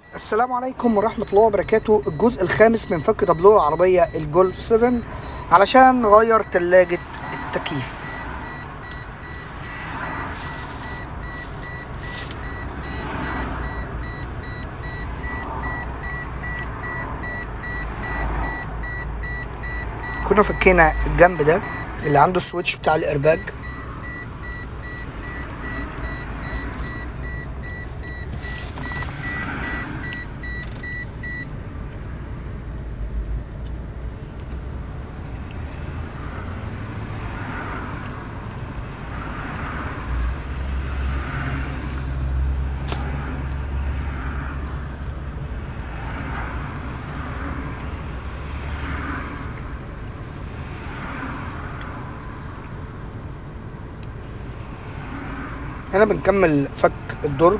السلام عليكم ورحمة الله وبركاته الجزء الخامس من فك تابلو العربية الجولف 7 علشان نغير تلاجة التكييف كنا فكينا الجنب ده اللي عنده السويتش بتاع الارباج هنا بنكمل فك الدرج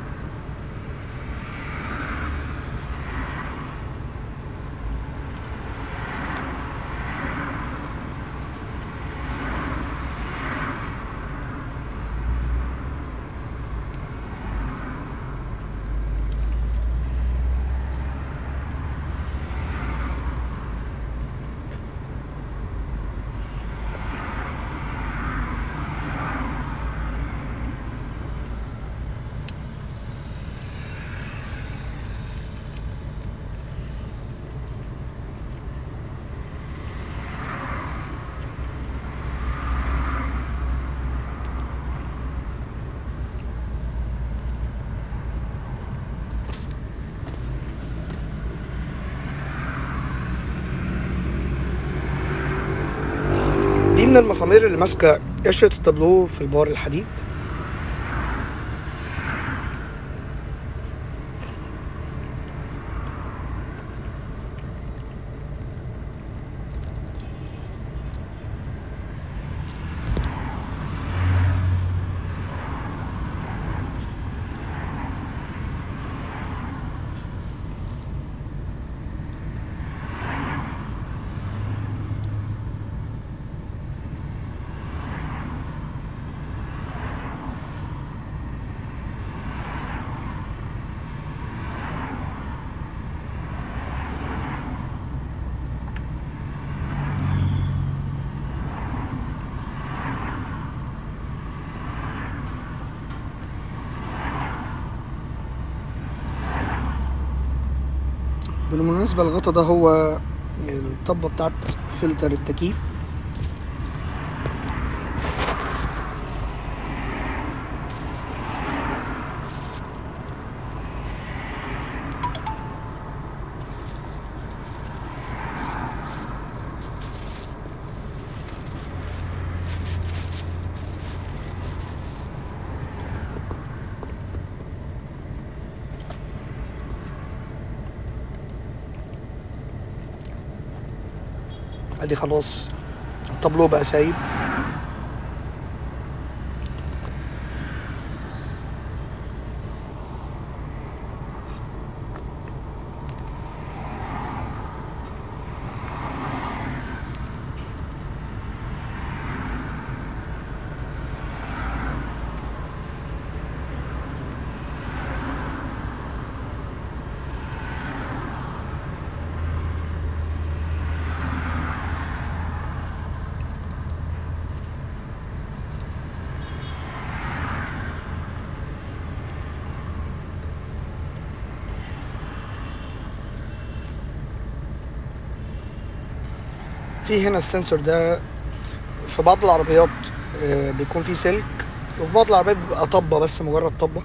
دي من المسامير اللي ماسكه قشره التابلو في البار الحديد بالمناسبة الغطا ده هو الطبة بتاعت فلتر التكييف ادي خلاص التابلو بقى سايب في هنا السنسور ده في بعض العربيات آه، بيكون فيه سلك وفي بعض العربيات بيبقى طبة بس مجرد طبة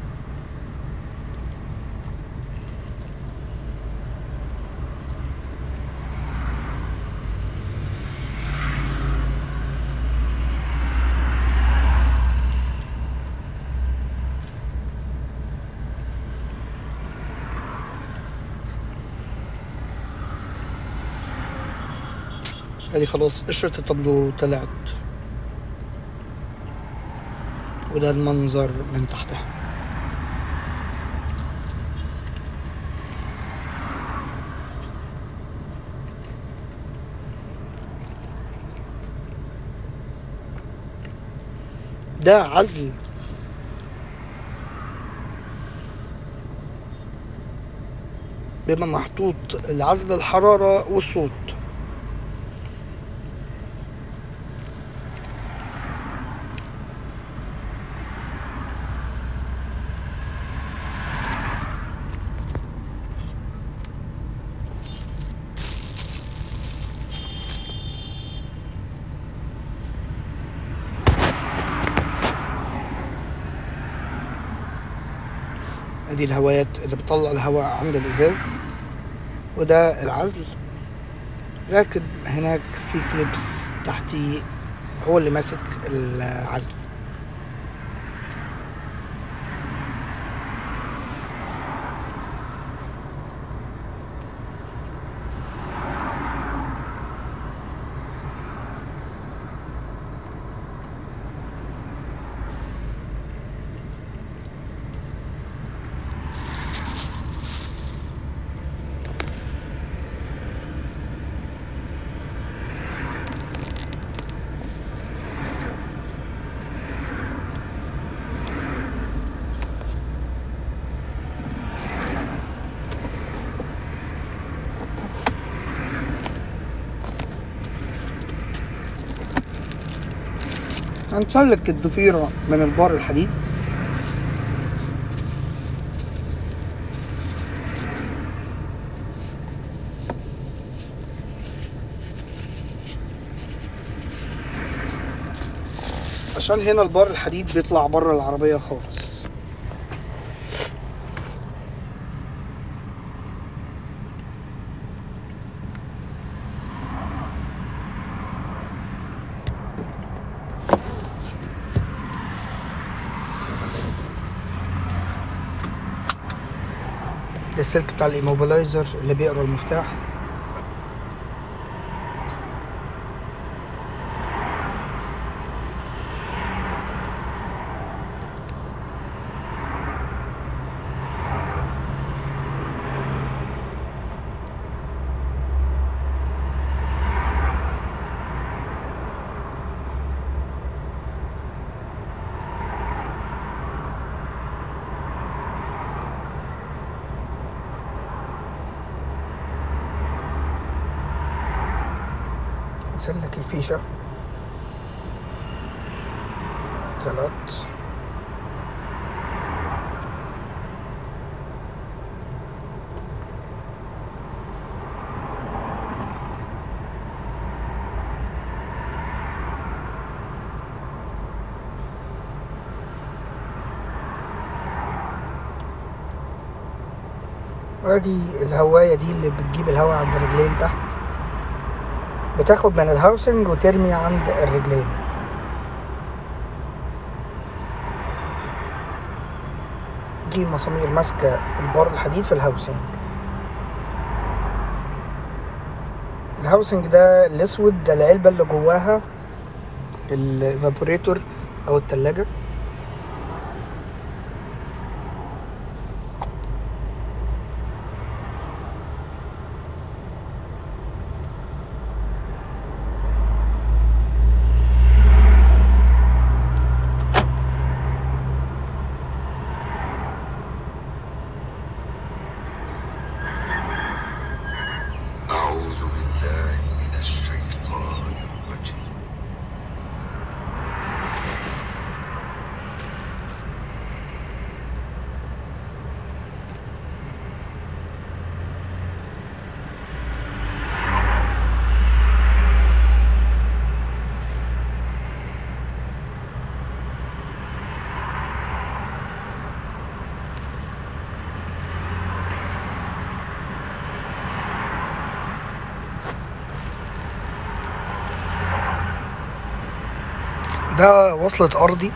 ادي خلاص قشرة التابلو طلعت وده المنظر من تحتها ده عزل بيبقى محطوط لعزل الحرارة والصوت ادي الهوايات اللي بتطلع الهواء عند الازاز وده العزل راكب هناك في كليبس تحتيه هو اللي ماسك العزل هنسلك الضفيرة من البار الحديد عشان هنا البار الحديد بيطلع بره العربية خالص ده السلك بتاع الايموبلايزر اللي بيقرا المفتاح نسلك الفيشة تلات ادي الهواية دي اللي بتجيب الهواء عند الرجلين تحت بتاخد من الهاوسنج وترمي عند الرجلين دي المسامير ماسكة البار الحديد في الهاوسنج الهاوسنج ده الاسود ده العلبة اللي جواها الفابوريتور او التلاجة أعوذ بالله من الشيطان الرجيم ده وصلة أرضي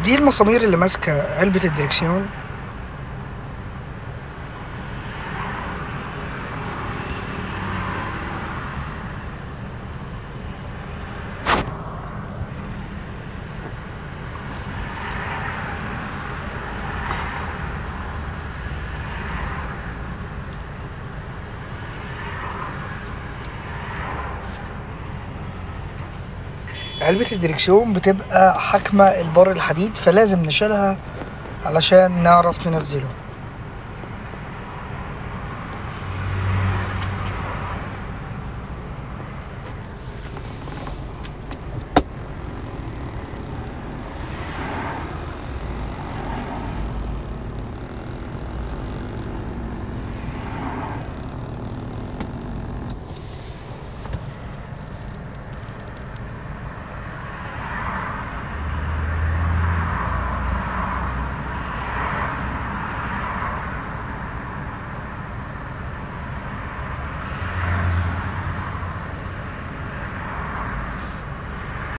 دي المسامير اللي ماسكة علبة الدركسيون علبة الدركسيون بتبقى حاكمة البار الحديد فلازم نشيلها علشان نعرف ننزله